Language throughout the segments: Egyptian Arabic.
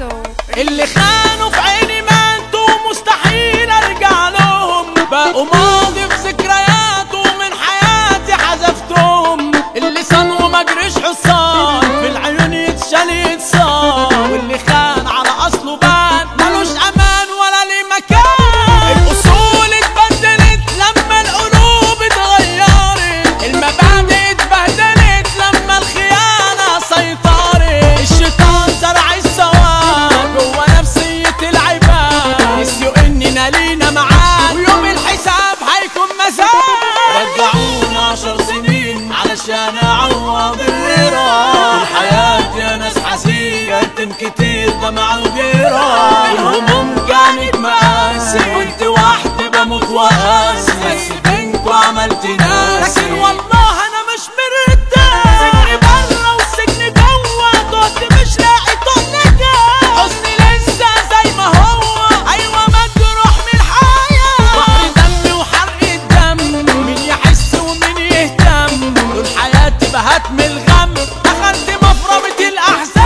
ميكسو اللي خانوا في عيني ماتوا مستحيل ارجع لهم بقوا ماضي في ذكرياته من حياتي حذفتهم اللي صان وما جريش حصان في العيون يتشال يتصان واللي خان على اصله بان ملوش امان ولا ليه مكان الاصول اتبدلت لما القلوب اتغيرت المبادئ اتبهدلت لما الخيانه سيطرت الشيطان زرع السواد جوه نفسيه العباد نسيوا اننا لينا معاد ويوم الحساب هيكون مزاد رجعونا عشر سنين علشان اعوض اللي راح الحياه يا ناس حزين كتم كتير دمع وجراح الهموم كانت مقاسي كنت وحدي بموت وقاسي بس بينكوا عملت ناس لكن والله انا مش مرتاح سجن بره والسجن جوه تهت مش لاقي طول نجاح حزني لسه زي ما هو ايوه مجروح من الحياه بحر دم وحرق الدم مين يحس ومين يهتم دول حياتي بهت من الغم دخلت مفرمة الاحزان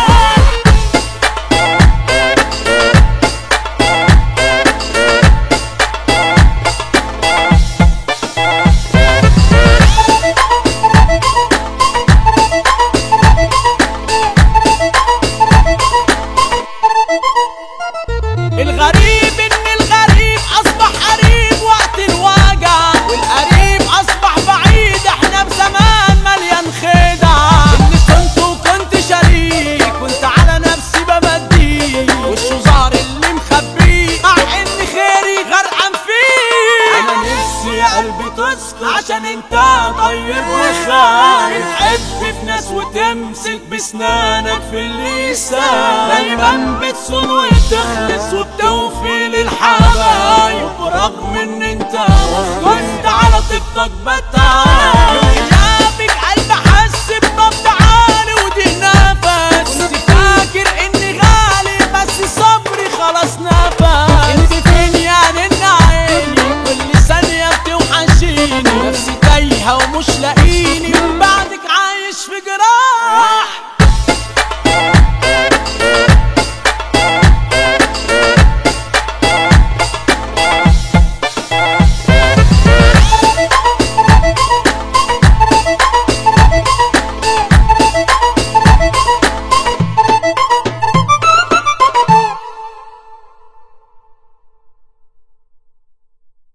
الغريب ان الغريب اصبح قريب وقت الوجع والقريب اصبح بعيد احنا بزمان مليان خدع اللي كنت وكنت شريك كنت على نفسي بمديه وشه ظهر اللي مخبيه مع ان خيري غرقان فيه انا نفسي يا قلبي تسكت عشان انت طيب وخايف تحب في ناس وتمسك بسنانك في اللسان دايما بتصون وتخلص وبتوفي للحبايب برغم ان انت كنت على طيبتك بتعب